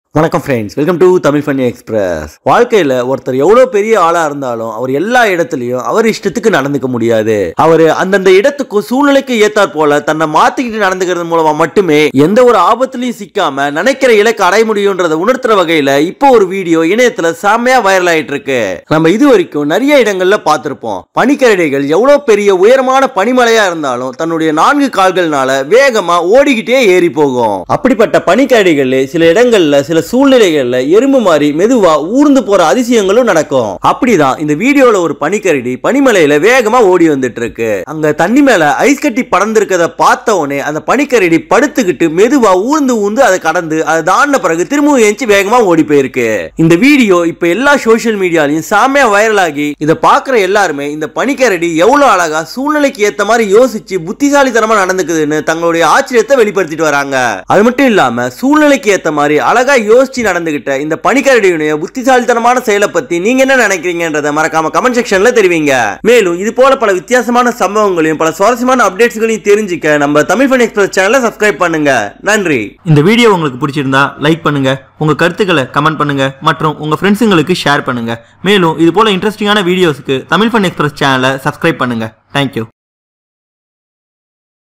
வணக்கம் friends welcome to Tamil funny express வாழ்க்கையில ஒருத்தர் எவ்வளவு பெரிய ஆளா இருந்தாலும் அவர் எல்லா இடத்துலயும் அவர் இஷ்டத்துக்கு நடந்துக்க முடியாது அவர் அந்தந்த இடத்துக்கும் சூழ்நிலைக்கு ஏத்தாற் போல தன்னை மாத்திக்கிட்டு நடந்துக்கிறது மூலமா மட்டுமே எந்த ஒரு ஆபத்துலயும் சிக்காம நினைக்கிற இலக்கு அடைய முடியும்ன்றத உணர்த்துற வகையில இப்போ ஒரு வீடியோ இணையத்துல செம்மையா வைரல் ஆயிட்டு இருக்கு நம்ம இது வரைக்கும் நிறைய இடங்கள்ல பார்த்திருப்போம் பனிக்கரடிகள் எவ்வளவு பெரிய உயரமான பனிமலையா இருந்தாலும் தன்னுடைய நான்கு கால்கள்னால வேகமா ஓடிக்கிட்டே ஏறி போகும் அப்படிப்பட்ட பனிக்கரடிகள் சில இடங்கள்ல சில சூழ்நிலைகள்ல எறும்பு மாதிரி மெதுவா ஊர்ந்து போற அதிசயங்களும் நடக்கும் அப்படிதான் இந்த வீடியோல ஒரு பனிக்கரடி பனிமலையில வேகமா ஓடி வந்துட்டு இருக்கு அங்க தண்ணி மேல ஐஸ் கட்டி படர்ந்திருக்கத பார்த்த உடனே அந்த பனிக்கரடி படுத்துக்கிட்டு மெதுவா ஊர்ந்து ஊர்ந்து அதை கடந்து அதை தாண்டின பிறகு திரும்பவும் ஏஞ்சி வேகமா ஓடி போயிருக்கு இந்த வீடியோ இப்ப எல்லா சோஷியல் மீடியாலையும் செம்மையா வைரல் ஆகி இதை பாக்குற எல்லாருமே இந்த பனிக்கரடி எவ்வளவு அழகா சூழ்நிலைக்கு ஏத்த மாதிரி யோசிச்சு புத்திசாலித்தனமா நடந்துக்குதுன்னு தங்களுடைய ஆச்சரியத்தை வெளிப்படுத்திட்டு வராங்க அது மட்டும் இல்லாம சூழ்நிலைக்கு ஏத்த மாதிரி அழகா யோசிச்சு நடந்துகிட்ட இந்த பனிக்கரடியுடைய புத்திசாலித்தனமான செயலை பத்தி நீங்க என்ன நினைக்கிறீங்கன்றத மறக்காம கமெண்ட் செக்ஷன்ல தெரிவிங்க மேலும் இது போல பல வித்தியாசமான சம்பவங்களையும் பல சுவாரஸ்யமான அப்டேட்ஸ்களையும் தெரிஞ்சுக்க நம்ம தமிழ் ஃபன் எக்ஸ்பிரஸ் சேனலை சப்ஸ்கிரைப் பண்ணுங்க நன்றி இந்த வீடியோ உங்களுக்கு பிடிச்சிருந்தா லைக் பண்ணுங்க உங்க கருத்துக்களை கமெண்ட் பண்ணுங்க மற்றும் உங்க ஃப்ரெண்ட்ஸுங்களுக்கு ஷேர் பண்ணுங்க மேலும் இது போல இன்ட்ரெஸ்டிங்கான வீடியோஸ்க்கு தமிழ் ஃபன் எக்ஸ்பிரஸ் சேனலை சப்ஸ்கிரைப் பண்ணுங்க தேங்க்யூ